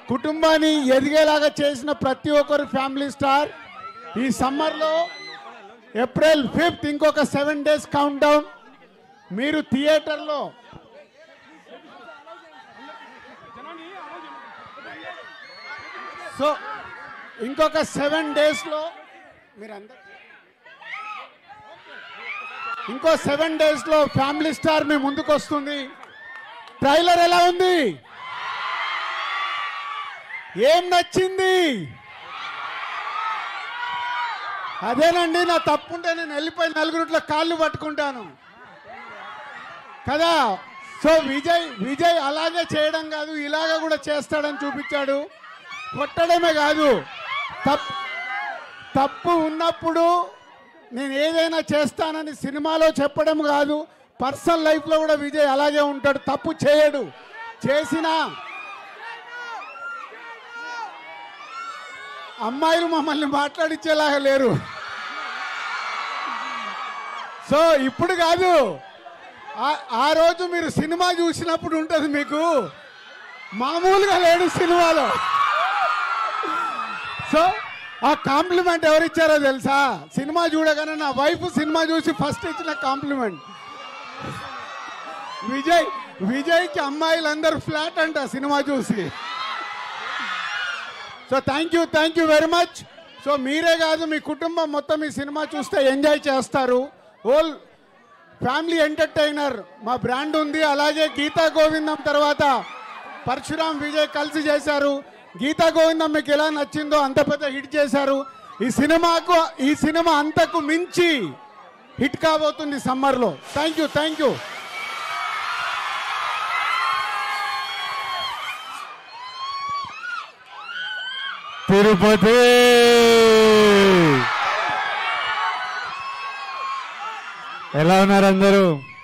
కుటుంబాన్ని ఎదిగేలాగా చేసిన ప్రతి ఒక్కరు ఫ్యామిలీ స్టార్ ఈ సమ్మర్లో ఏప్రిల్ ఫిఫ్త్ ఇంకొక సెవెన్ డేస్ కౌంట్ డౌన్ మీరు థియేటర్లో సో ఇంకొక సెవెన్ డేస్లో మీరందరూ ఇంకో సెవెన్ డేస్లో ఫ్యామిలీ స్టార్ మీ ముందుకు వస్తుంది ట్రైలర్ ఎలా ఉంది ఏం నచ్చింది అదేనండి నా తప్పుంటే నేను వెళ్ళిపోయి నలుగురిట్లో కాళ్ళు పట్టుకుంటాను కదా సో విజయ్ విజయ్ అలాగే చేయడం కాదు ఇలాగ కూడా చేస్తాడని చూపించాడు కొట్టడమే కాదు తప్పు తప్పు ఉన్నప్పుడు నేను ఏదైనా చేస్తానని సినిమాలో చెప్పడం కాదు పర్సనల్ లైఫ్లో కూడా విజయ్ అలాగే ఉంటాడు తప్పు చేయడు చేసినా అమ్మాయిలు మమ్మల్ని మాట్లాడించేలాగా లేరు సో ఇప్పుడు కాదు ఆ- ఆ రోజు మీరు సినిమా చూసినప్పుడు ఉంటుంది మీకు మామూలుగా లేడు సినిమాలో సో ఆ కాంప్లిమెంట్ ఎవరిచ్చారో తెలుసా సినిమా చూడగానే నా వైఫ్ సినిమా చూసి ఫస్ట్ ఇచ్చిన కాంప్లిమెంట్ విజయ్ విజయ్కి అమ్మాయిలందరూ ఫ్లాట్ అంట సినిమా చూసి so thank you thank you very much so మీరే కాదు మీ కుటుంబం మొత్తం ఈ సినిమా చూస్తే ఎంజాయ్ చేస్తారు హోల్ ఫ్యామిలీ ఎంటర్టైనర్ మా బ్రాండ్ ఉంది అలాగే గీతా గోవిందం తర్వాత పరశురామ్ విజయ్ కలిసి చేశారు గీతా గోవిందం మీకు ఎలా నచ్చిందో అంత పెద్ద హిట్ చేశారు ఈ సినిమాకు ఈ సినిమా అంతకు మించి హిట్ కాబోతుంది సమ్మర్లో thank you thank you Tirupati ఎలా ఉన్నారు అందరూ